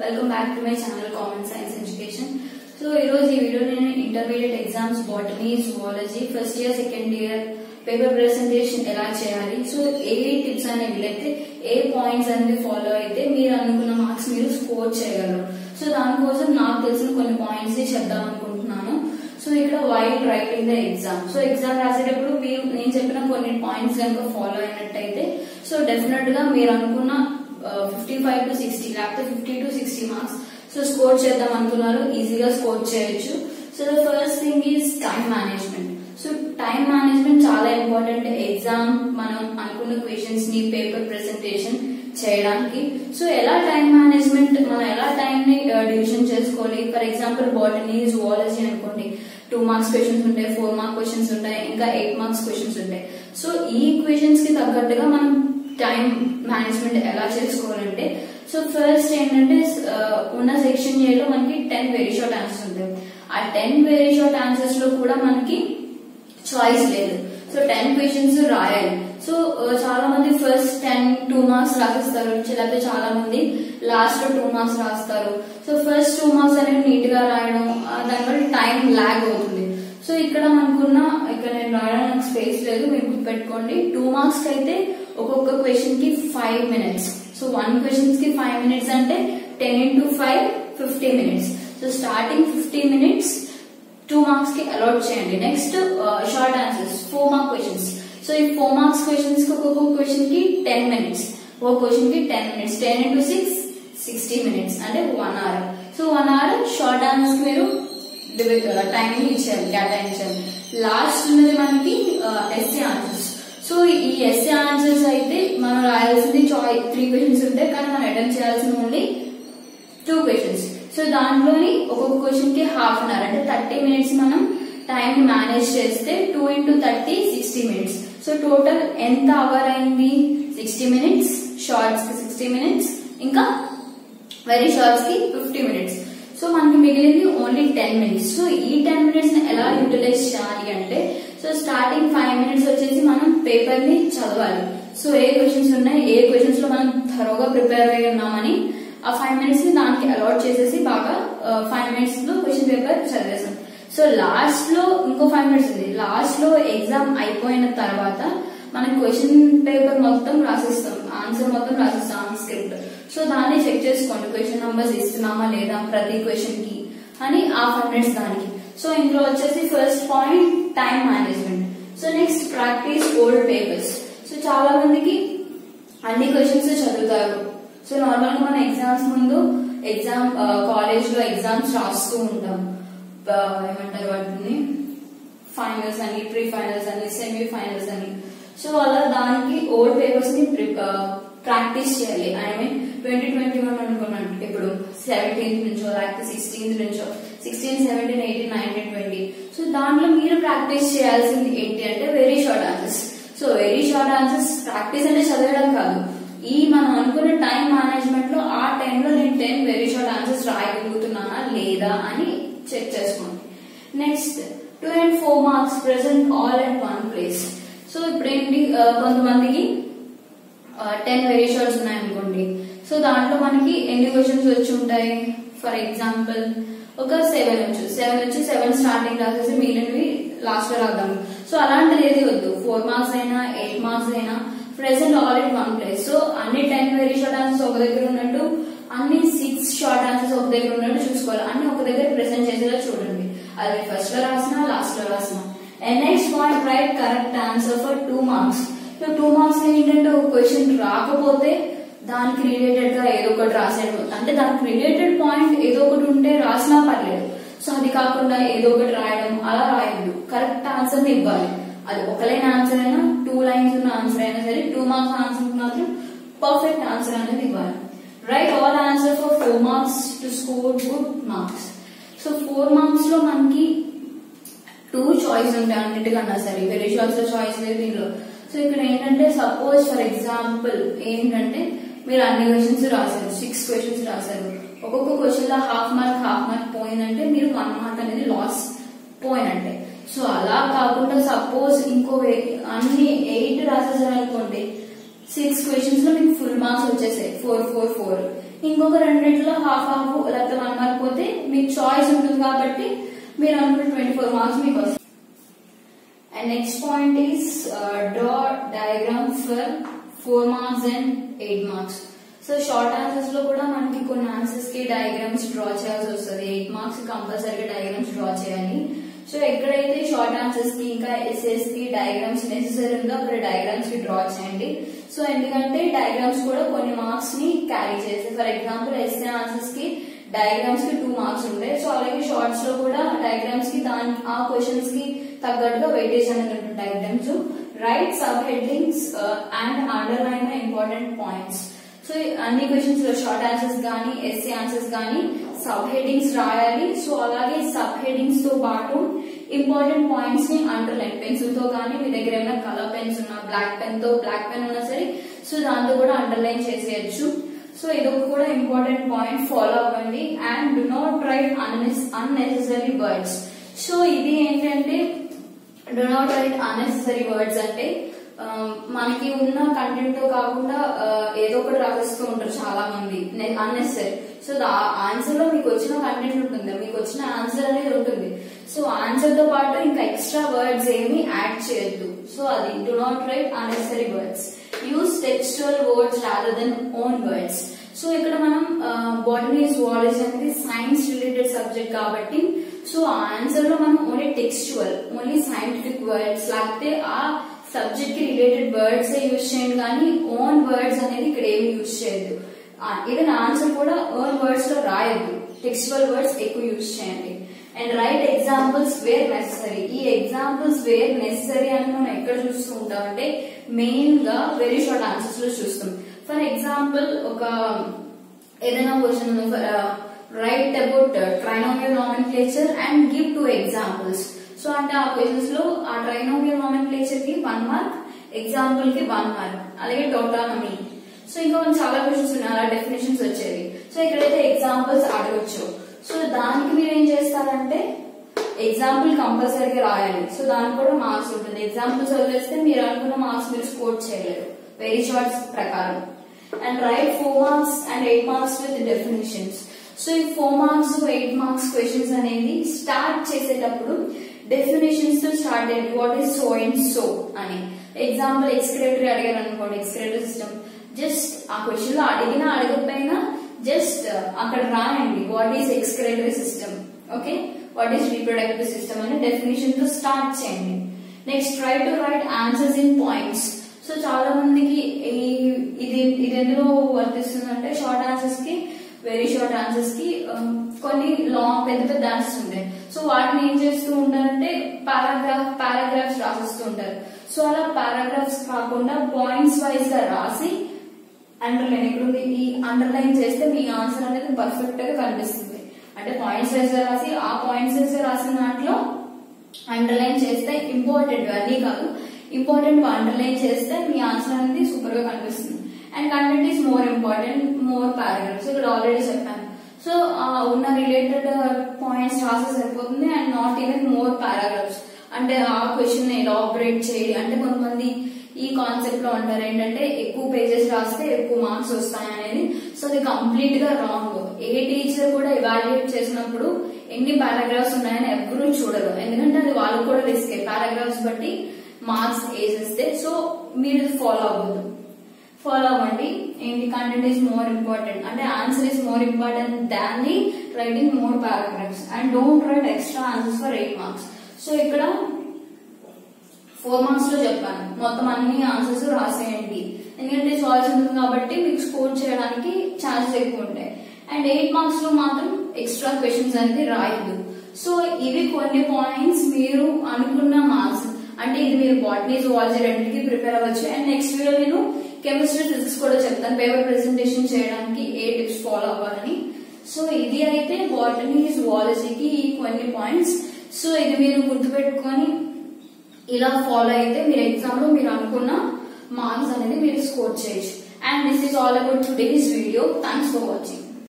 welcome back to my channel common science education so ఈ రోజు ఈ వీడియో నేను intermediate exams botany zoology first year second year paper presentation ఎలా చేయాలి so ఏ tips అనేవి అయితే ఏ పాయింట్స్ అనేది ఫాలో అయితే మీరు అనుకున్న మార్క్స్ మీరు స్కోర్ చేయగలరు సో దానికోసం నాకు తెలిసిన కొన్ని పాయింట్స్ చెప్దాం అనుకుంటున్నాను సో ఇక్కడ while writing the exam so exam రాసేటప్పుడు మీరు నేను చెప్పిన కొన్ని పాయింట్స్ కనుక ఫాలో అయినట్టయితే సో డెఫినెట్ గా మీరు అనుకున్న ఫిఫ్టీ ఫైవ్ టు సిక్స్టీ లేకపోతే fifty to sixty marks so score చేద్దాం అనుకున్నారు ఈజీగా స్కోర్ చేయొచ్చు so the first thing is time management so time management చాలా ఇంపార్టెంట్ ఎగ్జామ్ మనం అనుకున్న క్వశ్చన్స్ ని పేపర్ ప్రెసెంటేషన్ చేయడానికి సో ఎలా టైం మేనేజ్మెంట్ మనం ఎలా టైం ని డివిజన్ చేసుకోవాలి ఫర్ ఎగ్జాంపుల్ బాటనీ జువాలజీ అనుకోండి టూ మార్క్స్ క్వశ్చన్స్ ఉంటాయి ఫోర్ మార్క్ క్వశ్చన్స్ ఉంటాయి ఇంకా ఎయిట్ మార్క్స్ క్వశ్చన్స్ ఉంటాయి సో ఈ క్వశ్చన్స్ కి తగ్గట్టుగా మనం టైం మేనేజ్మెంట్ ఎలా చేసుకోవాలంటే సో ఫస్ట్ ఏంటంటే ఉన్న సెక్షన్ ఏ లో మనకి టెన్ వెరీ షార్ట్ ఆన్సర్స్ ఉంటాయి ఆ టెన్ వెరీ షార్ట్ ఆన్సర్స్ లో కూడా మనకి చాయిస్ లేదు సో టెన్ క్వశ్చన్స్ రాయాలి సో చాలా మంది ఫస్ట్ టెన్ టూ మార్క్స్ రాసిస్తారు లేకపోతే చాలా మంది లాస్ట్ లో టూ మార్క్స్ రాస్తారు సో ఫస్ట్ టూ మార్క్స్ అనేవి నీట్ గా రాయడం దానివల్ల టైం లాగ్ అవుతుంది సో ఇక్కడ మనకున్న ఇక్కడ నేను రాయడానికి స్పేస్ లేదు మీరు గుర్తుపెట్టుకోండి టూ మార్క్స్ అయితే ఒక్కొక్క క్వశ్చన్ కి five minutes so one questions కి ఫైవ్ మినిట్స్ అంటే ten into five fifty minutes so starting fifty minutes two marks కి అలాట్ చేయండి next short answers four mark questions so ఈ ఫోర్ మార్క్స్ క్వశ్చన్స్ కి ఒక్కొక్క క్వశ్చన్ కి ten minutes ఒక question కి ten minutes ten into six sixty minutes అంటే one hour so one hour short answers మీరు టైం ఇచ్చారు కేటాయించారు లాస్ట్ ఉన్నది మనకి ఎస్సీ ఆన్సర్స్ సో ఈ ఎస్సీ ఆన్సర్స్ అయితే మనం రాయాల్సింది చాయ్ త్రీ క్వశ్చన్స్ ఉంటాయి కానీ మనం అటెంప్ట్ చేయాల్సింది ఓన్లీ టూ క్వశ్చన్స్ సో దాంట్లోని ఒక్కొక్క క్వశ్చన్ కి హాఫ్ అన్ అవర్ అంటే థర్టీ మినిట్స్ మనం టైం మేనేజ్ చేస్తే two into thirty sixty minutes so total ఎంత అవర్ అయింది సిక్స్టీ మినిట్స్ షార్ట్స్ కి సిక్స్టీ మినిట్స్ ఇంకా వెరీ షార్ట్స్ కి ఫిఫ్టీ మినిట్స్ సో మనకి మిగిలింది ఓన్లీ టెన్ మినిట్స్ సో ఈ టెన్ మినిట్స్ ని ఎలా యూటిలైజ్ చేయాలి అంటే సో స్టార్టింగ్ ఫైవ్ మినిట్స్ వచ్చేసి మనం పేపర్ ని చదవాలి సో ఏ క్వశ్చన్స్ ఉన్నాయి ఏ క్వశ్చన్స్ లో మనం థరోగా ప్రిపేర్ అయి ఉన్నామని ఆ ఫైవ్ మినిట్స్ ని దానికి అలాట్ చేసేసి బాగా ఫైవ్ మినిట్స్ లో క్వశ్చన్ పేపర్ చదివేసాం సో లాస్ట్ లో ఇంకో ఫైవ్ మినిట్స్ ఉంది లాస్ట్ లో ఎగ్జామ్ అయిపోయిన తర్వాత మనం క్వశ్చన్ పేపర్ మొత్తం రాసిస్తాం ఆన్సర్ మొత్తం రాసిస్తాం స్క్రిప్ట్ సో దాన్ని చెక్ చేసుకోండి క్వశ్చన్ నంబర్స్ ఇస్తున్నామా లేదా ప్రతి క్వశ్చన్ కి అని ఆ ఫైవ్ మినిట్స్ దానికి సో ఇందులో వచ్చేసి first point time management so next practice old papers so చాలా మందికి అన్ని క్వశ్చన్స్ చదువుతారు సో నార్మల్ గా మన ఎగ్జామ్స్ ముందు ఎగ్జామ్ కాలేజ్ లో ఎగ్జామ్స్ రాస్తూ ఉంటాం ఏమంటారు వాటిని ఫైనల్స్ అని ప్రీ ఫైనల్స్ అని సెమీ ఫైనల్స్ అని సో అలా దానికి ఓల్డ్ పేపర్స్ ని ప్రాక్టీస్ చేయాలి I mean twenty twenty one అనుకున్నాను ఇప్పుడు సెవెంటీన్త్ నుంచో లేకపోతే సిక్స్టీన్త్ నుంచో sixteen seventeen eighteen nineteen twenty so దాంట్లో మీరు ప్రాక్టీస్ చేయాల్సింది ఏంటి అంటే very short answers so very short answers practice అంటే చదవడం కాదు ఈ మనం అనుకున్న టైం మేనేజ్మెంట్ లో ఆ టైంలో నేను టెన్ వెరీ షార్ట్ ఆన్సర్స్ రాయగలుగుతున్నానా లేదా అని చెక్ చేసుకోండి next two and four marks present all at one place so ఇప్పుడు ఏంటి కొంతమందికి టెన్ వెరీ షార్ట్స్ ఉన్నాయనుకోండి సో దాంట్లో మనకి ఎన్ని క్వశ్చన్స్ వచ్చి ఉంటాయి ఫర్ ఎగ్జాంపుల్ ఒక సెవెన్ వచ్చు సెవెన్ వచ్చి సెవెన్ స్టార్టింగ్ రాసేసి మిగిలినవి లాస్ట్ లో రాద్దాం సో అలాంటిది ఏది వద్దు ఫోర్ మార్క్స్ అయినా ఎయిట్ మార్క్స్ అయినా present all in one place so అన్ని టెన్ వెరీ షార్ట్ ఆన్సర్స్ ఒక దగ్గర ఉన్నట్టు అన్ని సిక్స్ షార్ట్ ఆన్సర్స్ ఒక దగ్గర ఉన్నట్టు చూసుకోవాలి అన్ని ఒక దగ్గర ప్రెసెంట్ చేసేలా చూడండి అది ఫస్ట్ లో రాసిన లాస్ట్ లో రాసిన and next point write correct answer for two marks so two marks ఏంటంటే ఒక క్వశ్చన్ రాకపోతే దానికి రిలేటెడ్ గా ఏదో ఒకటి రాసేయడం అంటే దానికి రిలేటెడ్ పాయింట్ ఏదో ఒకటి ఉంటే రాసినా పర్లేదు సో అది కాకుండా ఏదో ఒకటి రాయడం అలా రాయద్దు కరెక్ట్ ఆన్సర్ ఇవ్వాలి అది ఒక లైన్ ఆన్సర్ అయినా టూ లైన్స్ ఉన్న ఆన్సర్ అయినా సరే టూ మార్క్స్ ఆన్సర్ మాత్రం పర్ఫెక్ట్ ఆన్సర్ అనేది ఇవ్వాలి write all answer for four marks to score good marks so four marks లో మనకి టూ చాయిస్ ఉంటాయి అన్నిటికన్నా సరే వెరీ చాయిస్ చాయిస్ లేదు దీనిలో సో ఇక్కడ ఏంటంటే సపోజ్ ఫర్ ఎగ్జాంపుల్ ఏంటంటే మీరు అన్ని క్వశ్చన్స్ రాశారు సిక్స్ క్వశ్చన్స్ రాశారు ఒక్కొక్క క్వశ్చన్ లో హాఫ్ మార్క్ హాఫ్ మార్క్ పోయిందంటే మీరు వన్ మార్క్ అనేది లాస్ పోయినట్టే సో అలా కాకుండా సపోజ్ ఇంకో అన్ని ఎయిట్ రాసేసారు అనుకోండి సిక్స్ క్వశ్చన్స్ లో మీకు ఫుల్ మార్క్స్ వచ్చేసాయి ఫోర్ ఫోర్ ఫోర్ ఇంకొక రెండింటిలో హాఫ్ హాఫ్ లేకపోతే వన్ మార్క్ పోతే మీకు చాయిస్ ఉంటుంది కాబట్టి మీరు అనుకున్న ట్వంటీ ఫోర్ మార్క్స్ మీకు వస్తాయి and next point is draw diagram for four marks and eight marks so short answers లో కూడా మనకి కొన్ని ఆన్సర్స్ కి డయాగ్రామ్స్ డ్రా చేయాల్సి వస్తుంది ఎయిట్ మార్క్స్ కంపల్సరీగా డయాగ్రామ్స్ డ్రా చేయాలి సో ఎక్కడైతే షార్ట్ ఆన్సర్స్ కి ఇంకా ఎస్ఎస్ కి డయాగ్రామ్స్ నెసెసరీ ఉందో అక్కడ డయాగ్రామ్స్ కి డ్రా చేయండి సో ఎందుకంటే డయాగ్రామ్స్ కూడా కొన్ని మార్క్స్ ని క్యారీ చేస్తాయి ఫర్ ఎగ్జాంపుల్ ఎస్ఏ ఆన్సర్స్ కి డయాగ్రామ్స్ కి టూ మార్క్స్ ఉంటాయి సో అలాగే షార్ట్స్ లో కూడా డయాగ్రామ్స్ కి దాని ఆ క్వశ్చన్స్ కి తగ్గట్టుగా వెయిటేజ్ అనేది ఉంటుంది diagrams write sub headings and underline important points so అన్ని క్వశ్చన్స్ లో షార్ట్ ఆన్సర్స్ కానీ ఎస్సీ ఆన్సర్స్ కానీ సబ్ హెడ్డింగ్స్ రాయాలి సో అలాగే సబ్ హెడ్డింగ్స్ తో పాటు ఇంపార్టెంట్ పాయింట్స్ ని అండర్లైన్ పెన్సిల్ తో కానీ మీ దగ్గర ఏమైనా కలర్ పెన్స్ ఉన్నా బ్లాక్ పెన్ తో బ్లాక్ పెన్ ఉన్నా సరే సో దాంతో కూడా అండర్లైన్ చేసేయచ్చు సో ఇదొక కూడా ఇంపార్టెంట్ పాయింట్ ఫాలో అవ్వండి and do not write unnecessary words so ఇది ఏంటంటే do not write unnecessary words అంటే ఆ, మనకి ఉన్న కంటెంట్ తో కాకుండా ఆ, ఏదో ఒకటి రాసేస్తూ ఉంటారు చాలా మంది అన్నెసరీ సో ఆన్సర్ లో మీకు వచ్చిన కంటెంట్ ఉంటుంది మీకు వచ్చిన ఆన్సర్ అనేది ఉంటుంది సో ఆన్సర్ తో పాటు ఇంకా ఎక్స్ట్రా వర్డ్స్ ఏమి యాడ్ చేయొద్దు సో అది do not write unnecessary words use textual words rather than own words so ఇక్కడ మనం బాటనీ జువాలజీ అనేది సైన్స్ రిలేటెడ్ సబ్జెక్ట్ కాబట్టి సో ఆన్సర్ లో మనం only textual only scientific words లేకపోతే ఆ సబ్జెక్ట్ కి రిలేటెడ్ వర్డ్స్ యూజ్ చేయండి కానీ ఓన్ వర్డ్స్ అనేది ఇక్కడ ఏమి యూజ్ చేయొద్దు ఈవెన్ ఆన్సర్ కూడా ఓన్ వర్డ్స్ లో రాయొద్దు టెక్స్చువల్ వర్డ్స్ ఎక్కువ యూజ్ చేయండి and write examples where necessary examples where necessary మనం ఎక్కడ చూస్తూ ఉంటాం అంటే మెయిన్ గా వెరీ షార్ట్ ఆన్సర్స్ లో చూస్తాం ఫర్ ఎగ్జాంపుల్ ఒక ఏదైనా question write about trinomial nomenclature and give two examples so అంటే ఆ క్వశ్చన్స్ లో ఆ ట్రైనోమియల్ నామిన్క్లేచర్ కి వన్ మార్క్ ఎగ్జాంపుల్ కి వన్ మార్క్ అలాగే టోటానమీ సో ఇంకా మనం చాలా క్వశ్చన్స్ ఉన్నాయి అలా డెఫినేషన్స్ వచ్చేవి సో ఇక్కడైతే ఎగ్జాంపుల్స్ అడగొచ్చు సో దానికి మీరు ఏం చేస్తారంటే ఎగ్జాంపుల్ కంపల్సరీగా రాయాలి సో దానికి కూడా మార్క్స్ ఉంటుంది ఎగ్జాంపుల్స్ వదిలేస్తే మీరు అనుకున్న మార్క్స్ మీరు స్కోర్ చేయలేరు వెరీ షార్ట్స్ ప్రకారం and write four marks and eight marks with definitions so ఈ four marks eight marks questions అనేది స్టార్ట్ చేసేటప్పుడు డెఫినేషన్స్ తో స్టార్ట్ చేయండి what is so and so అని ఎగ్జాంపుల్ ఎక్స్క్రేటరీ అడిగారు అనుకోండి ఎక్స్క్రేటరీ సిస్టమ్ జస్ట్ ఆ క్వశ్చన్ లో అడిగినా అడగకపోయినా జస్ట్ అక్కడ రాయండి what is excretory system okay what is reproductive system అని డెఫినేషన్ తో స్టార్ట్ చేయండి next try to write answers in points so చాలా మందికి ఈ- ఇది ఇది ఎందులో వర్తిస్తుందంటే షార్ట్ ఆన్సర్స్ కి వెరీ షార్ట్ ఆన్సర్స్ కి um, కొన్ని లాంగ్ పెద్ద పెద్ద ఆన్సర్స్ ఉంటాయి సో వాటిని ఏం చేస్తూ ఉంటారంటే పారాగ్రాఫ్ పారాగ్రాఫ్స్ రాసిస్తూ ఉంటారు సో అలా పారాగ్రాఫ్స్ కాకుండా పాయింట్స్ వైజ్ గా రాసి అండర్లైన్ ఎక్కడుంది ఈ అండర్లైన్ చేస్తే మీ ఆన్సర్ అనేది పర్ఫెక్ట్ గా కనిపిస్తుంది అంటే పాయింట్స్ వైజ్ గా రాసి ఆ పాయింట్స్ వైజ్ గా రాసిన దాంట్లో అండర్లైన్ చేస్తే ఇంపార్టెంట్ అన్నీ కాదు ఇంపార్టెంట్ అండర్లైన్ చేస్తే మీ ఆన్సర్ అనేది సూపర్ గా కనిపిస్తుంది and content is more important more paragraphs ఇక్కడ ఆల్రెడీ చెప్పాను సో ఉన్న రిలేటెడ్ పాయింట్స్ రాసే సరిపోతుంది and not even more paragraphs అంటే ఆ క్వశ్చన్ ఎలాబరేట్ చేయాలి అంటే కొంతమంది ఈ కాన్సెప్ట్ లో అంటారు ఏంటంటే ఎక్కువ పేజెస్ రాస్తే ఎక్కువ మార్క్స్ వస్తాయి అనేది సో అది కంప్లీట్ గా రాంగ్ ఏ టీచర్ కూడా ఎవాల్యుయేట్ చేసినప్పుడు ఎన్ని పారాగ్రాఫ్స్ ఉన్నాయని ఎవ్వరూ చూడరు ఎందుకంటే అది వాళ్ళకు కూడా రిస్క్ పారాగ్రాఫ్స్ బట్టి మార్క్స్ వేసేస్తే సో మీరు ఫాలో అవ్వద్దు ఫాలో అవ్వండి ఏంటి కంటెంట్ ఈస్ మోర్ ఇంపార్టెంట్ అంటే answer is more important than the writing more paragraphs and don't write extra answers for eight marks so ఇక్కడ ఫోర్ మార్క్స్ లో చెప్పాను మొత్తం అన్ని ఆన్సర్స్ రాసేయండి ఎందుకంటే చాయిస్ ఉంటుంది కాబట్టి మీకు స్కోర్ చేయడానికి ఛాన్సెస్ ఎక్కువ ఉంటాయి అండ్ ఎయిట్ మార్క్స్ లో మాత్రం ఎక్స్ట్రా క్వశ్చన్స్ అనేది రాయద్దు సో ఇవి కొన్ని పాయింట్స్ మీరు అనుకున్న మార్క్స్ అంటే ఇది మీరు బాటనీ జువాలజీ రెండింటికి ప్రిపేర్ అవ్వచ్చు అండ్ నెక్స్ట్ వీడియో నేను కెమిస్ట్రీ ఫిజిక్స్ కూడా చెప్తాను పేపర్ ప్రెజెంటేషన్ చేయడానికి ఏ టిప్స్ ఫాలో అవ్వాలని సో ఇది అయితే బాటనీ జువాలజీకి ఈ కొన్ని పాయింట్స్ సో ఇది మీరు గుర్తుపెట్టుకొని ఇలా ఫాలో అయితే మీరు ఎగ్జామ్ లో మీరు అనుకున్న మార్క్స్ అనేది మీరు స్కోర్ చేయొచ్చు and this is all about today's video thanks for watching